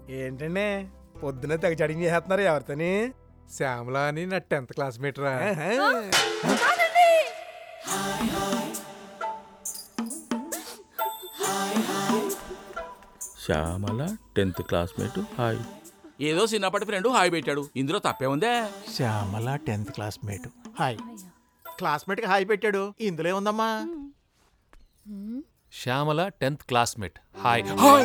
ఏంటండి పొద్దున తెగ చడింగ్ చేసేస్తున్నారు ఎవరితోని శ్యామలా అని నా టెన్త్ క్లాస్మేట్ రా ఆహా. శ్యామల టెన్త్ క్లాస్మేట్ హాయ్ ఏదో చిన్నప్పటి ఫ్రెండ్ హాయ్ పెట్టాడు ఇందులో తప్పే ఉందే శ్యామల టెన్త్ క్లాస్మేట్ హాయ్ క్లాస్మేట్కి హాయ్ పెట్టాడు ఇందులో ఉందమ్మా శ్యామల టెన్త్ క్లాస్మేట్ హాయ్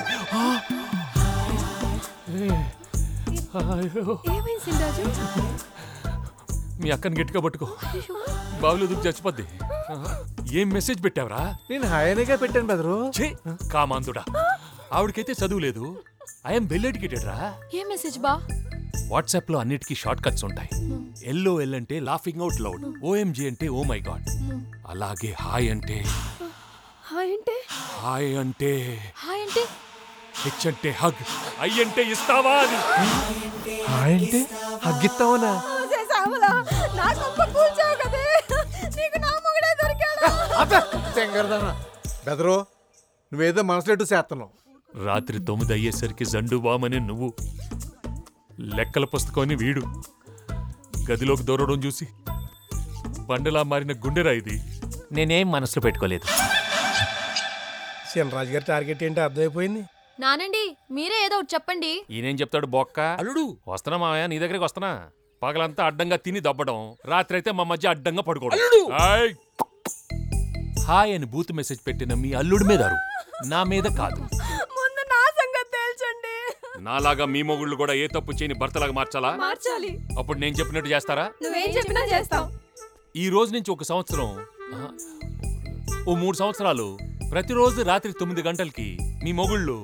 ఏమైంది సింరాజు మీ అక్కని గట్టిగా పట్టుకో బావులు దూకి చచ్చిపోద్ది ఏం మెసేజ్ పెట్టావరా నేను హాయనేగా పెట్టాను బెదరు ఛీ కామాంతుడా ఆవిడకైతే చదువు లేదు ఐఎమ్ వెల్ ఎడ్యుకేటెడ్ రా ఏ మెసేజ్ బా వాట్సాప్ లో అన్నిటికీ షార్ట్ కట్స్ ఉంటాయి ఎల్లో ఎల్ అంటే లాఫింగ్ అవుట్ లౌడ్ ఓఎంజీ అంటే ఓ మై గాడ్ అలాగే హాయ్ అంటే హాయ్ అంటే హాయ్ అంటే హాయ్ అంటే హెచ్ అంటే హగ్ ఐ అంటే ఇస్తావా అని అంటే హగ్గిస్తావునా నా కొంప కూల్చావు కదే నీకు నా మొగుడే దొరికాడు బెదరు నువ్వేదో మనసులో చేస్తున్నావు రాత్రి తొమ్మిది అయ్యేసరికి జండు బామని నువ్వు లెక్కల పుస్తకాన్ని వీడు గదిలోకి దూరడం చూసి బండలా మారిన గుండెరా ఇది నేనేం మనసులో పెట్టుకోలేదు చినరాజు గారి టార్గెట్ ఏంటో అర్థమైపోయింది నానండి మీరే ఏదో ఒకటి చెప్పండి ఈయనేం చెప్తాడు బొక్క అల్లుడు వస్తున్నా మావయ్య నీ దగ్గరికి వస్తున్నా పగలంతా అడ్డంగా తిని దబ్బడం రాత్రి అయితే మా మధ్య అడ్డంగా పడుకోవడం అల్లుడు! ఆయ్! హాయ్ అని బూత్ మెసేజ్ పెట్టిన మీ అల్లుడి మీద అరు. నా మీద కాదు ముందు నా సంగతి తేల్చండి నాలాగా మీ మొగుళ్ళు కూడా ఏ తప్పు చేయని భర్తలాగా మార్చాలా మార్చాలి అప్పుడు నేను చెప్పినట్టు చేస్తారా నువ్వేం చెప్పినా చేస్తాం ఈ రోజు నుంచి ఒక సంవత్సరం ఆహా, ఓ మూడు సంవత్సరాలు ప్రతిరోజు రాత్రి తొమ్మిది గంటలకి మీ మొగుళ్ళు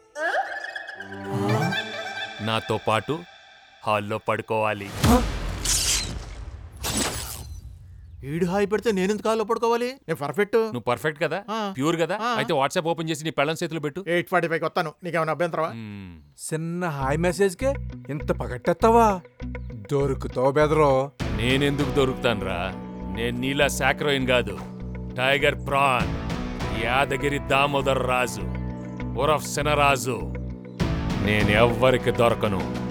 నాతో పాటు హాల్లో పడుకోవాలి వీడు హాయ్ పెడితే నేను ఎందుకు కాల్లో పడుకోవాలి నేను పర్ఫెక్ట్ నువ్వు పర్ఫెక్ట్ కదా ఆ. ప్యూర్ కదా ఆ. అయితే వాట్సాప్ ఓపెన్ చేసి నీ పెళ్ళం చేతులు పెట్టు ఎయిట్ ఫార్టీ ఫైవ్ వస్తాను నీకేమైనా అభ్యంతరమా మ్మ్. చిన్న హాయ్ మెసేజ్కే ఇంత పగట్టేస్తావా దొరుకుతావు బెదరు నేనెందుకు దొరుకుతానురా నేను నీలా సాక్రోయిన్ కాదు టైగర్ ప్రాన్ యాదగిరి దామోదర్ రాజు ఉరఫ్ శనరాజు నేనెవ్వరికి దొరకను